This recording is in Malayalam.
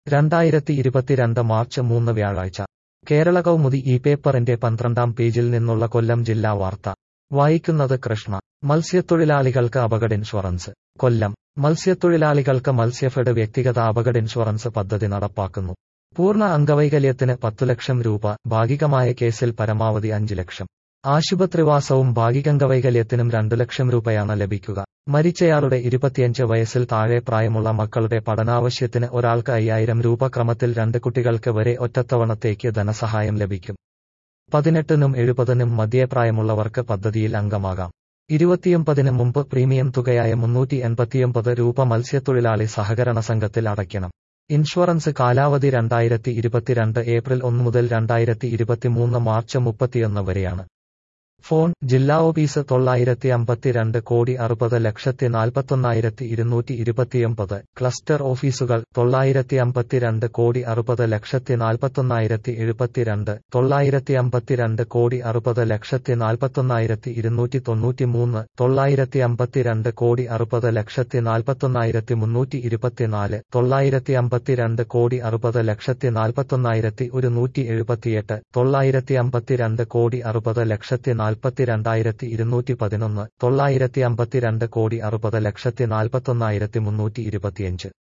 രണ്ടായിരത്തി ഇരുപത്തിരണ്ട് മാർച്ച് മൂന്ന് വ്യാഴാഴ്ച കേരള കൗമുദി ഈ പേപ്പറിന്റെ പന്ത്രണ്ടാം പേജിൽ നിന്നുള്ള കൊല്ലം ജില്ലാ വാർത്ത വായിക്കുന്നത് കൃഷ്ണ മത്സ്യത്തൊഴിലാളികൾക്ക് അപകട ഇൻഷുറൻസ് കൊല്ലം മത്സ്യത്തൊഴിലാളികൾക്ക് മത്സ്യഫെഡ് വ്യക്തിഗത അപകട ഇൻഷുറൻസ് പദ്ധതി നടപ്പാക്കുന്നു പൂർണ്ണ അംഗവൈകല്യത്തിന് പത്തു ലക്ഷം രൂപ ഭാഗികമായ കേസിൽ പരമാവധി അഞ്ച് ലക്ഷം ആശുപത്രിവാസവും ഭാഗികംഗവൈകല്യത്തിനും രണ്ടു ലക്ഷം രൂപയാണ് ലഭിക്കുക മരിച്ചയാളുടെ ഇരുപത്തിയഞ്ച് വയസ്സിൽ താഴെ പ്രായമുള്ള മക്കളുടെ പഠനാവശ്യത്തിന് ഒരാൾക്ക് അയ്യായിരം രൂപ ക്രമത്തിൽ രണ്ട് കുട്ടികൾക്ക് വരെ ഒറ്റത്തവണത്തേക്ക് ധനസഹായം ലഭിക്കും പതിനെട്ടിനും എഴുപതിനും മധ്യപ്രായമുള്ളവർക്ക് പദ്ധതിയിൽ അംഗമാകാം ഇരുപത്തിയൊമ്പതിന് മുമ്പ് പ്രീമിയം തുകയായ മുന്നൂറ്റി എൺപത്തിയൊമ്പത് രൂപ മത്സ്യത്തൊഴിലാളി സഹകരണ സംഘത്തിൽ അടയ്ക്കണം ഇൻഷുറൻസ് കാലാവധി രണ്ടായിരത്തി ഇരുപത്തിരണ്ട് ഏപ്രിൽ ഒന്ന് മുതൽ രണ്ടായിരത്തി ഇരുപത്തിമൂന്ന് മാർച്ച് മുപ്പത്തിയൊന്ന് വരെയാണ് ഫോൺ ജില്ലാ ഓഫീസ് തൊള്ളായിരത്തി അമ്പത്തിരണ്ട് കോടി അറുപത് ലക്ഷത്തി നാൽപ്പത്തൊന്നായിരത്തി ഇരുന്നൂറ്റി ഇരുപത്തിയൊമ്പത് ക്ലസ്റ്റർ ഓഫീസുകൾ തൊള്ളായിരത്തി അമ്പത്തിരണ്ട് കോടി അറുപത് ലക്ഷത്തി നാൽപ്പത്തൊന്നായിരത്തി എഴുപത്തിരണ്ട് തൊള്ളായിരത്തി അമ്പത്തിരണ്ട് കോടി അറുപത് ലക്ഷത്തി നാൽപ്പത്തൊന്നായിരത്തി ഇരുന്നൂറ്റി തൊണ്ണൂറ്റിമൂന്ന് തൊള്ളായിരത്തി അമ്പത്തിരണ്ട് കോടി അറുപത് ലക്ഷത്തി നാൽപ്പത്തൊന്നായിരത്തി മുന്നൂറ്റി ഇരുപത്തിനാല് തൊള്ളായിരത്തി അമ്പത്തിരണ്ട് കോടി അറുപത് ലക്ഷത്തി നാൽപ്പത്തൊന്നായിരത്തി ഒരുന്നൂറ്റി എഴുപത്തിയെട്ട് തൊള്ളായിരത്തി അമ്പത്തിരണ്ട് കോടി അറുപത് ലക്ഷത്തി നാൽപ്പത്തിരണ്ടായിരത്തി ഇരുന്നൂറ്റി പതിനൊന്ന് തൊള്ളായിരത്തി അമ്പത്തിരണ്ട് കോടി അറുപത് ലക്ഷത്തി നാൽപ്പത്തൊന്നായിരത്തി മുന്നൂറ്റി ഇരുപത്തിയഞ്ച്